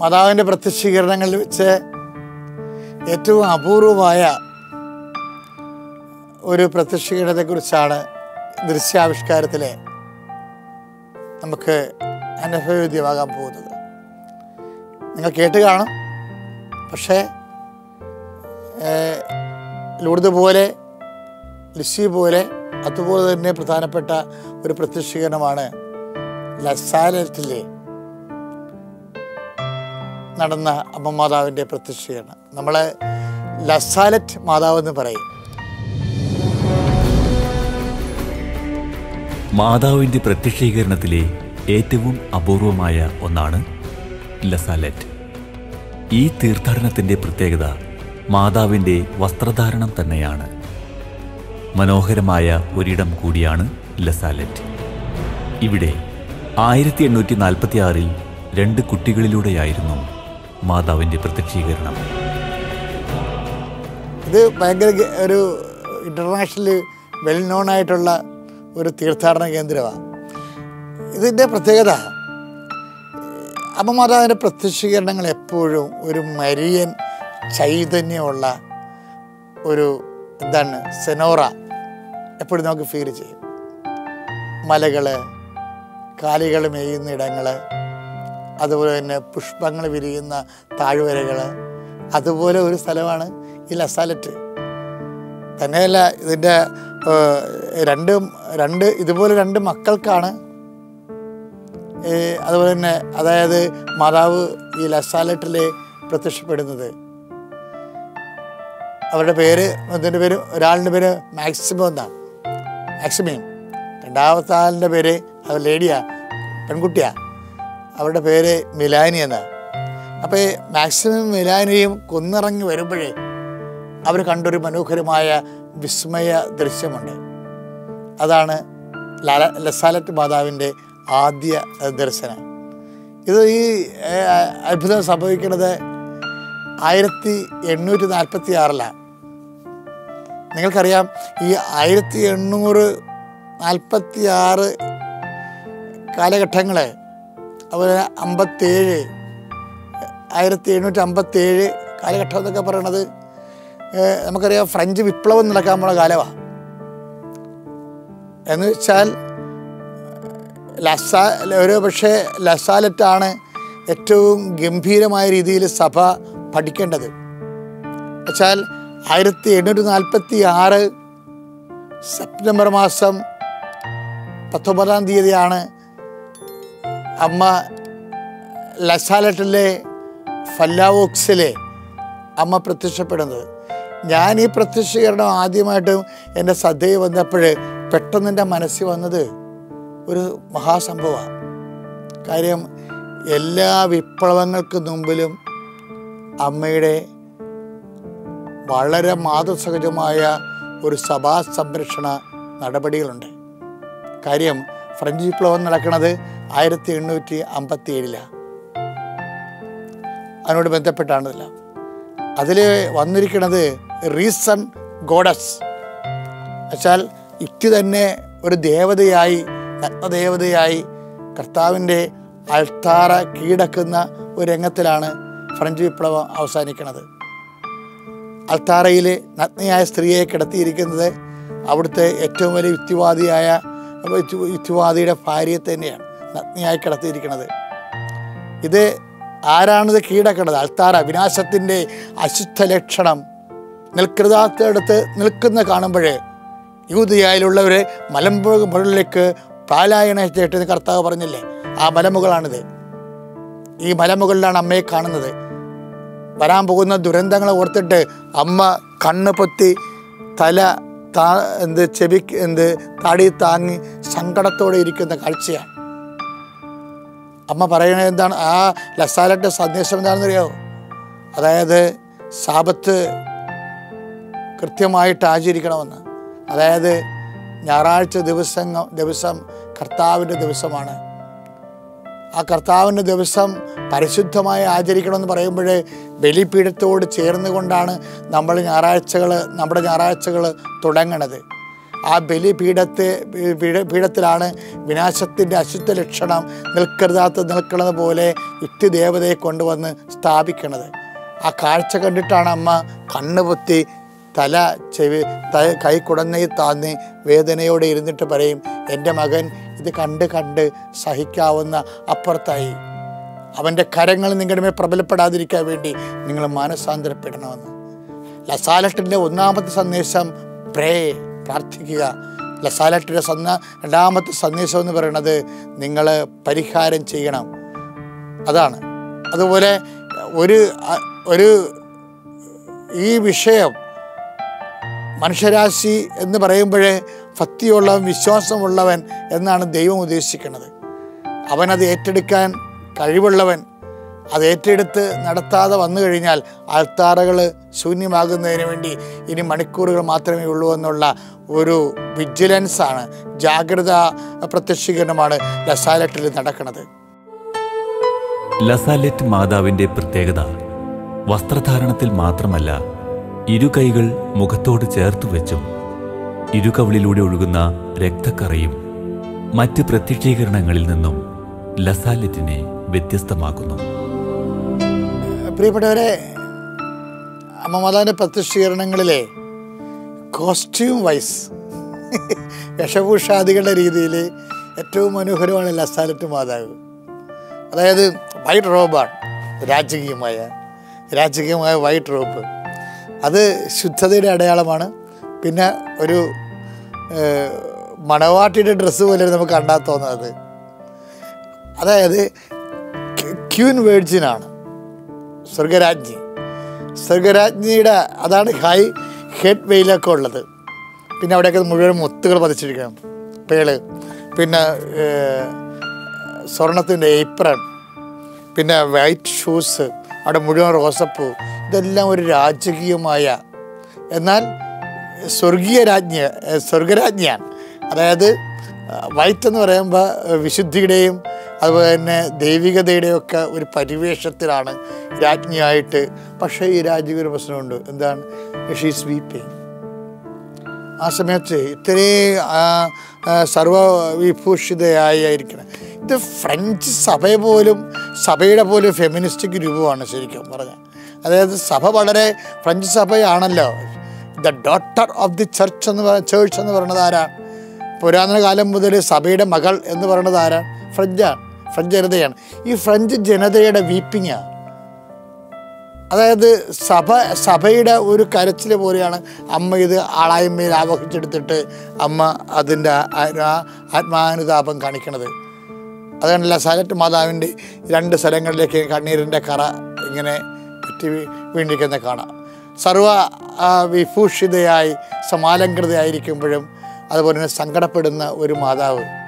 മാതാവിൻ്റെ പ്രത്യക്ഷീകരണങ്ങളിൽ വെച്ച് ഏറ്റവും അപൂർവമായ ഒരു പ്രത്യക്ഷീകരണത്തെക്കുറിച്ചാണ് ദൃശ്യാവിഷ്കാരത്തിലെ നമുക്ക് അനുഭവവേദ്യമാകാൻ പോകുന്നത് നിങ്ങൾ കേട്ട് കാണും പക്ഷേ ഏഹ്, ലൂർദ് പോലെ ലിസി പോലെ അതുപോലെ തന്നെ പ്രധാനപ്പെട്ട ഒരു പ്രത്യക്ഷീകരണമാണ് ലസാലറ്റിലെ നടന്ന അമ്മ മാതാവിൻ്റെ പ്രത്യക്ഷീകരണം നമ്മൾ ലസാലറ്റ് മാതാവ് എന്ന് പറയും മാതാവിന്റെ പ്രത്യക്ഷീകരണത്തിലെ ഏറ്റവും അപൂർവമായ ഒന്നാണ് ലസാലെറ്റ് ഈ തീർത്ഥാടനത്തിന്റെ പ്രത്യേകത മാതാവിന്റെ വസ്ത്രധാരണം തന്നെയാണ് മനോഹരമായ ഒരിടം കൂടിയാണ് ലസാലെറ്റ് ഇവിടെ ആയിരത്തി എണ്ണൂറ്റി നാൽപ്പത്തി ആറിൽ രണ്ട് കുട്ടികളിലൂടെയായിരുന്നു മാതാവിന്റെ പ്രത്യക്ഷീകരണം ഇത് ഭയങ്കര ഗ- ഒരു ഇൻ്റർനാഷണൽ വെൽ നോൺ ആയിട്ടുള്ള ഒരു തീർത്ഥാടന കേന്ദ്രമാണ് ഇതിൻ്റെ പ്രത്യേകത അമ്മമാതാവിൻ്റെ പ്രത്യക്ഷീകരണങ്ങൾ എപ്പോഴും ഒരു മരിയൻ ചൈതന്യമുള്ള ഒരു എന്താണ് സെനോറ എപ്പോഴും നമുക്ക് ഫീൽ ചെയ്യും മലകൾ കാലികൾ മേയുന്ന ഇടങ്ങൾ അതുപോലെ തന്നെ പുഷ്പങ്ങൾ വിരിയുന്ന താഴ്വരകൾ അതുപോലെ ഒരു സ്ഥലമാണ് ഈ ലസാലറ്റ് തന്നെയല്ല ഇതിൻ്റെ ഏഹ്, രണ്ട് രണ്ട് ഇതുപോലെ രണ്ട് മക്കൾക്കാണ് ഈ അതുപോലെ തന്നെ അതായത് മാതാവ് ഈ ലസാലറ്റിൽ പ്രത്യക്ഷപ്പെടുന്നത് അവരുടെ പേര് അതിൻ്റെ പേര് ഒരാളുടെ പേര് മാക്സിമം എന്നാണ് മാക്സിമീൻ രണ്ടാമത്തെ ആളിൻ്റെ പേര് അത് ലേഡിയാ പെൺകുട്ടിയാ അവരുടെ പേര് മിലാനി എന്നാണ് അപ്പോൾ ഈ മാക്സിമം മിലാനിയും കൊന്നിറങ്ങി വരുമ്പോഴേ അവർ കണ്ടൊരു മനോഹരമായ വിസ്മയ ദൃശ്യമുണ്ട് അതാണ് ലാല ലസാലറ്റ് മാതാവിൻ്റെ ആദ്യ ഏഹ്, ദർശനം ഇത് ഈ ഏഹ്, അത്ഭുതം സംഭവിക്കുന്നത് ആയിരത്തി എണ്ണൂറ്റി നാൽപ്പത്തി ആറിലാണ് നിങ്ങൾക്കറിയാം ഈ ആയിരത്തി എണ്ണൂറ് നാൽപ്പത്തി ആറ് കാലഘട്ടങ്ങൾ അതുപോലെ അമ്പത്തേഴ് ആയിരത്തി എണ്ണൂറ്റി അമ്പത്തേഴ് കാലഘട്ടം എന്നൊക്കെ പറയണത് ഏഹ്, നമുക്കറിയാം ഫ്രഞ്ച് വിപ്ലവം നടക്കാൻ പോണ കാലമാണ് എന്ന് വെച്ചാൽ ലസാ ഒരു പക്ഷേ ലസാലറ്റാണ് ഏറ്റവും ഗംഭീരമായ രീതിയിൽ സഭ പഠിക്കേണ്ടത് വെച്ചാൽ ആയിരത്തി എണ്ണൂറ്റി നാൽപ്പത്തി ആറ് സെപ്റ്റംബർ മാസം പത്തൊമ്പതാം തീയതിയാണ് അമ്മ ലസാലറ്റിലെ ഫല്ലാവോക്സിലെ അമ്മ പ്രത്യക്ഷപ്പെടുന്നത് ഞാൻ ഈ പ്രത്യക്ഷീകരണം ആദ്യമായിട്ടും എൻ്റെ ശ്രദ്ധയിൽ വന്നപ്പോൾ പെട്ടെന്ന് എൻ്റെ മനസ്സിൽ വന്നത് ഒരു മഹാസംഭവമാണ് കാര്യം എല്ലാ വിപ്ലവങ്ങൾക്ക് മുമ്പിലും അമ്മയുടെ വളരെ മാതൃസഹജമായ ഒരു സഭാ സംരക്ഷണ നടപടികളുണ്ട് കാര്യം ഫ്രഞ്ച് വിപ്ലവം നടക്കുന്നത് ആയിരത്തി എണ്ണൂറ്റി അമ്പത്തി ഏഴിലാണ് അതിനോട് ബന്ധപ്പെട്ടാണിതെല്ലാം അതിൽ വന്നിരിക്കുന്നത് റീസൺ ഗോഡസ് വെച്ചാൽ യുക്തി തന്നെ ഒരു ദേവതയായി നഗ്നദേവതയായി കർത്താവിൻ്റെ അൾത്താറ കീഴടക്കുന്ന ഒരു രംഗത്തിലാണ് ഫ്രഞ്ച് വിപ്ലവം അവസാനിക്കുന്നത് അൾത്താറയിൽ നഗ്നയായ സ്ത്രീയെ കിടത്തിയിരിക്കുന്നത് അവിടുത്തെ ഏറ്റവും വലിയ യുക്തിവാദിയായ യുക്തി- യുക്തിവാദിയുടെ ഭാര്യയെ തന്നെയാണ് നഗ്നയായി കിടത്തിയിരിക്കുന്നത് ഇത് ആരാണിത് കീഴടക്കുന്നത് അൾത്താറ വിനാശത്തിൻ്റെ അശുദ്ധ ലക്ഷണം നിൽക്കൃതാത്തടുത്ത് നിൽക്കുന്ന കാണുമ്പോഴേ യൂതിയായിലുള്ളവരെ മലമ്പുഴ മുകളിലേക്ക് പാലായണ ചേട്ടെന്ന് കർത്താവ് പറഞ്ഞില്ലേ ആ മലമുകളാണിത് ഈ മലമുകളിലാണ് അമ്മയെ കാണുന്നത് വരാൻ പോകുന്ന ദുരന്തങ്ങളെ ഓർത്തിട്ട് അമ്മ കണ്ണ് പൊത്തി തല താ എന്ത് ചെവി എന്ത് താടി താങ്ങി സങ്കടത്തോടെ ഇരിക്കുന്ന കാഴ്ചയാണ് അമ്മ പറയണത് എന്താണ് ആ ലസാലൻ്റെ സന്ദേശം എന്താണെന്ന് അറിയാമോ അതായത് സാപത്ത് കൃത്യമായിട്ട് ആചരിക്കണമെന്ന് അതായത് ഞായറാഴ്ച ദിവസം ദിവസം കർത്താവിൻ്റെ ദിവസമാണ് ആ കർത്താവിൻ്റെ ദിവസം പരിശുദ്ധമായി ആചരിക്കണമെന്ന് പറയുമ്പോൾ ബലിപീഠത്തോട് ചേർന്ന് കൊണ്ടാണ് നമ്മൾ ഞായറാഴ്ചകൾ നമ്മുടെ ഞായറാഴ്ചകൾ തുടങ്ങണത് ആ ബലിപീഠത്തെ പീഠ പീഠത്തിലാണ് വിനാശത്തിൻ്റെ അശുദ്ധ ലക്ഷണം നിൽക്കരുതാത്ത നിൽക്കുന്നത് പോലെ യുക്തിദേവതയെ കൊണ്ടുവന്ന് സ്ഥാപിക്കണത് ആ കാഴ്ച കണ്ടിട്ടാണ് അമ്മ കണ്ണുപൊത്തി തല ചെവി ത കൈ കുടന്നയിൽ താന്നി വേദനയോടെ ഇരുന്നിട്ട് പറയും എൻ്റെ മകൻ ഇത് കണ്ട് കണ്ട് സഹിക്കാവുന്ന അപ്പുറത്തായി അവൻ്റെ കരങ്ങൾ നിങ്ങളുടെ മേൽ പ്രബലപ്പെടാതിരിക്കാൻ വേണ്ടി നിങ്ങൾ മാനസാന്തരപ്പെടണമെന്ന് ലസാലട്ടിൻ്റെ ഒന്നാമത്തെ സന്ദേശം പ്രേ പ്രാർത്ഥിക്കുക ലസാലട്ടിൻ്റെ സന്ന രണ്ടാമത്തെ സന്ദേശം എന്ന് പറയുന്നത് നിങ്ങൾ പരിഹാരം ചെയ്യണം അതാണ് അതുപോലെ ഒരു അ- ഒരു ഈ വിഷയം മനുഷ്യരാശി എന്ന് പറയുമ്പോഴേ ഭക്തിയുള്ളവൻ വിശ്വാസമുള്ളവൻ എന്നാണ് ദൈവം ഉദ്ദേശിക്കുന്നത് അവനത് ഏറ്റെടുക്കാൻ കഴിവുള്ളവൻ അത് ഏറ്റെടുത്ത് നടത്താതെ വന്നു കഴിഞ്ഞാൽ ആൾത്താറകൾ ശൂന്യമാകുന്നതിന് വേണ്ടി ഇനി മണിക്കൂറുകൾ മാത്രമേ ഉള്ളൂ എന്നുള്ള ഒരു വിജിലൻസാണ് ജാഗ്രത പ്രത്യക്ഷീകരണമാണ് ലസാലറ്റിൽ നടക്കുന്നത് ലസാലെറ്റ് മാതാവിന്റെ പ്രത്യേകത വസ്ത്രധാരണത്തിൽ മാത്രമല്ല ഇരു കൈകൾ മുഖത്തോട് ചേർത്ത് വെച്ചും ഇരുകവിളിലൂടെ ഒഴുകുന്ന രക്തക്കറയും മറ്റ് പ്രത്യക്ഷീകരണങ്ങളിൽ നിന്നും ലസാലെറ്റിനെ വ്യത്യസ്തമാക്കുന്നു പ്രിയപ്പെട്ടവരെ അമ്മമാതാവിൻ്റെ പ്രത്യക്ഷീകരണങ്ങളിലെ കോസ്റ്റ്യൂം വൈസ് വേഷഭൂഷാദികളുടെ രീതിയിൽ ഏറ്റവും മനോഹരമാണ് ലസാലറ്റ് മാതാവ് അതായത് വൈറ്റ് റോബാണ് രാജകീയമായ രാജകീയമായ വൈറ്റ് റോബ് അത് ശുദ്ധതയുടെ അടയാളമാണ് പിന്നെ ഒരു ഏഹ്, മണവാട്ടിയുടെ ഡ്രസ്സ് പോലെ നമുക്ക് കണ്ടാൽ തോന്നുന്നത് അതായത് ക്യൂൻ വേർജിനാണ് സ്വർഗരാജ്ഞി സ്വർഗരാജ്ഞിയുടെ അതാണ് ഹൈ ഹെഡ് വെയിലൊക്കെ ഉള്ളത് പിന്നെ അവിടെയൊക്കെ മുഴുവൻ മുത്തുകൾ പതിച്ചിരിക്കണം പേള് പിന്നെ സ്വർണത്തിൻ്റെ ഏപ്രൺ പിന്നെ വൈറ്റ് ഷൂസ് അവിടെ മുഴുവൻ റോസപ്പൂ ഇതെല്ലാം ഒരു രാജകീയമായ എന്നാൽ സ്വർഗീയ രാജ്ഞി ഏഹ് സ്വർഗരാജ്ഞിയാണ് അതായത് വൈറ്റ് എന്ന് പറയുമ്പോൾ വിശുദ്ധിയുടെയും അതുപോലെ തന്നെ ദൈവികതയുടെയും ഒക്കെ ഒരു പരിവേഷത്തിലാണ് രാജ്ഞിയായിട്ട് പക്ഷേ ഈ രാജ്ഞിക്ക് ഒരു പ്രശ്നമുണ്ട് എന്താണ് ഷീസ് വീപ്പിങ് ആ സമയത്ത് ഇത്രയും ആ, ആ, സർവവിഭൂഷിതയായിരിക്കണം ഇത് ഫ്രഞ്ച് സഭ പോലും സഭയുടെ പോലും ഫെമിനിസ്റ്റിക് രൂപമാണ് ശരിക്കും പറഞ്ഞാൽ അതായത് സഭ വളരെ ഫ്രഞ്ച് സഭയാണല്ലോ the daughter of the church എന്ന് പറ ചേർച്ച് എന്ന് പറയുന്നത് ആരാണ് പുരാതന കാലം മുതൽ സഭയുടെ മകൾ എന്ന് പറയുന്നത് ആരാണ് ഫ്രഞ്ചാണ് ഫ്രഞ്ച് ജനതയാണ് ഈ ഫ്രഞ്ച് ജനതയുടെ വീപ്പിങ്ങാണ് അതായത് സഭ സഭയുടെ ഒരു കരച്ചിൽ പോലെയാണ് അമ്മ ഇത് ആളായ്മയിൽ ആവഹിച്ചെടുത്തിട്ട് അമ്മ അതിൻ്റെ ആ- ആ ആത്മാനുതാപം കാണിക്കണത് അതുകൊണ്ട് ലസാലറ്റ് മാതാവിൻ്റെ രണ്ട് സ്ഥലങ്ങളിലേക്ക് കണ്ണീരിൻ്റെ കറ ഇങ്ങനെ പറ്റി വീ- വീണിരിക്കുന്ന കാണാം സർവ ആ, വിഭൂഷിതയായി സമാലങ്കൃതയായിരിക്കുമ്പോഴും അതുപോലെ തന്നെ സങ്കടപ്പെടുന്ന ഒരു മാതാവ്